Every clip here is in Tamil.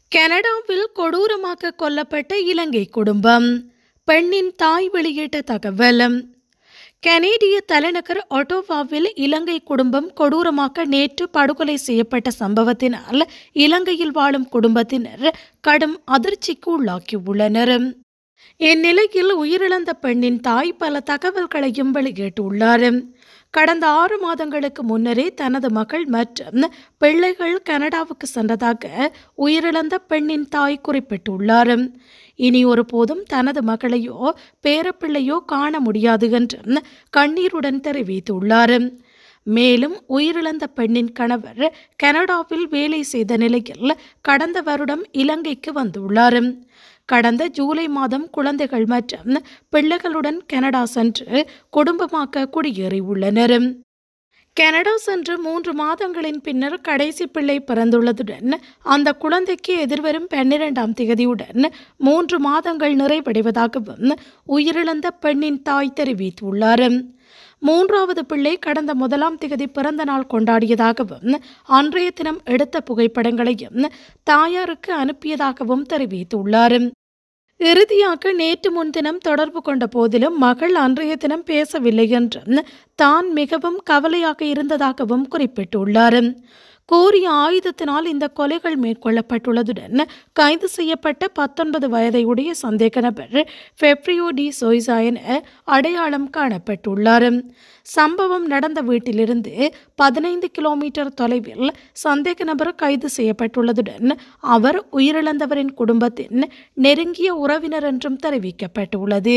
கனடாவில் கொடூரமாக கொல்லப்பட்ட இலங்கை குடும்பம் பெண்ணின் தாய் வெளியிட்ட தகவல் கனேடிய தலைநகர் ஒட்டோவாவில் இலங்கை குடும்பம் கொடூரமாக நேற்று படுகொலை செய்யப்பட்ட சம்பவத்தினால் இலங்கையில் வாழும் குடும்பத்தினர் கடும் அதிர்ச்சிக்கு உள்ளாக்கியுள்ளனர் இந்நிலையில் உயிரிழந்த பெண்ணின் தாய் பல தகவல்களையும் வெளியிட்டுள்ளார் கடந்த ஆறு மாதங்களுக்கு முன்னரே தனது மகள் மற்றும் பிள்ளைகள் கனடாவுக்கு சென்றதாக உயிரிழந்த பெண்ணின் தாய் குறிப்பிட்டுள்ளார் இனி ஒருபோதும் தனது மகளையோ பேரப்பிள்ளையோ காண முடியாது என்று கண்ணீருடன் தெரிவித்துள்ளார் மேலும் உயிரிழந்த பெண்ணின் கணவர் கனடாவில் வேலை செய்த நிலையில் கடந்த வருடம் இலங்கைக்கு வந்துள்ளார் கடந்த ஜூலை மாதம் குழந்தைகள் மற்றும் பிள்ளைகளுடன் கனடா சென்று குடும்பமாக குடியேறியுள்ளனர் கனடா சென்று மூன்று மாதங்களின் பின்னர் கடைசி பிள்ளை பிறந்துள்ளதுடன் அந்த குழந்தைக்கு எதிர்வரும் பன்னிரெண்டாம் தேதியுடன் மூன்று மாதங்கள் நிறைவடைவதாகவும் உயிரிழந்த பெண்ணின் தாய் தெரிவித்துள்ளார் மூன்றாவது பிள்ளை கடந்த முதலாம் திகதி பிறந்த நாள் கொண்டாடியதாகவும் அன்றைய தினம் எடுத்த புகைப்படங்களையும் தாயாருக்கு அனுப்பியதாகவும் தெரிவித்துள்ளார் இறுதியாக நேற்று முன்தினம் தொடர்பு கொண்ட போதிலும் மகள் அன்றைய தினம் பேசவில்லை என்றும் தான் மிகவும் கவலையாக இருந்ததாகவும் குறிப்பிட்டுள்ளார் கோரிய ஆயுதத்தினால் இந்த கொலைகள் மேற்கொள்ளப்பட்டுள்ளதுடன் கைது செய்யப்பட்ட பத்தொன்பது வயதையுடைய சந்தேக நபர் ஃபெப்ரியோ டி சோய்சா என அடையாளம் காணப்பட்டுள்ளார் சம்பவம் நடந்த வீட்டிலிருந்து பதினைந்து கிலோமீட்டர் தொலைவில் சந்தேக நபர் கைது செய்யப்பட்டுள்ளதுடன் அவர் உயிரிழந்தவரின் குடும்பத்தின் நெருங்கிய உறவினர் என்றும் தெரிவிக்கப்பட்டுள்ளது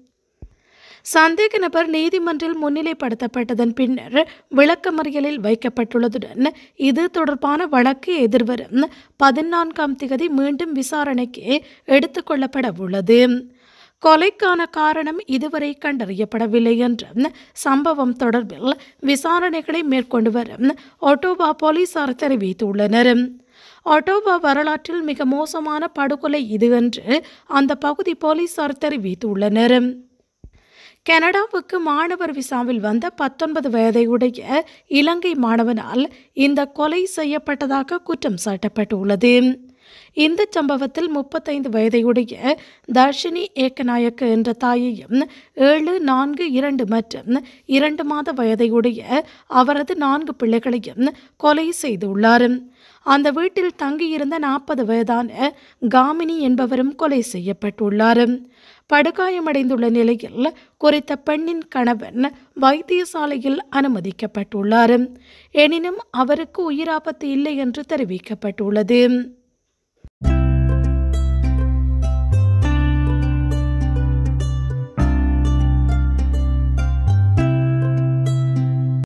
சந்தேக நபர் நீதிமன்றில் முன்னிலைப்படுத்தப்பட்டதன் பின்னர் விளக்கமறியலில் வைக்கப்பட்டுள்ளதுடன் இது தொடர்பான வழக்கு எதிர்வரும் பதினான்காம் திகதி மீண்டும் விசாரணைக்கு எடுத்துக்கொள்ளப்பட உள்ளது கொலைக்கான காரணம் இதுவரை கண்டறியப்படவில்லை என்றும் சம்பவம் தொடர்பில் விசாரணைகளை மேற்கொண்டு வரும் ஒட்டோவா போலீசார் தெரிவித்துள்ளனர் ஒட்டோவா வரலாற்றில் மிக மோசமான படுகொலை இது என்று அந்த பகுதி போலீசார் தெரிவித்துள்ளனர் கனடாவுக்கு மாணவர் விசாவில் வந்த பத்தொன்பது வயதையுடைய இலங்கை மாணவனால் இந்த கொலை செய்யப்பட்டதாக குற்றம் சாட்டப்பட்டுள்ளது இந்த சம்பவத்தில் முப்பத்தைந்து வயதையுடைய தர்ஷினி ஏக்கநாயக்க என்ற தாயையும் ஏழு நான்கு இரண்டு மற்றும் இரண்டு மாத வயதையுடைய அவரது நான்கு பிள்ளைகளையும் கொலை செய்துள்ளார் அந்த வீட்டில் தங்கியிருந்த நாற்பது வயதான காமினி என்பவரும் கொலை செய்யப்பட்டுள்ளார் படுகாயமடைந்துள்ள நிலையில் குறித்த பெண்ணின் கணவன் வைத்தியசாலையில் அனுமதிக்கப்பட்டுள்ளார் எனினும் அவருக்கு உயிராபத்து இல்லை என்று தெரிவிக்கப்பட்டுள்ளது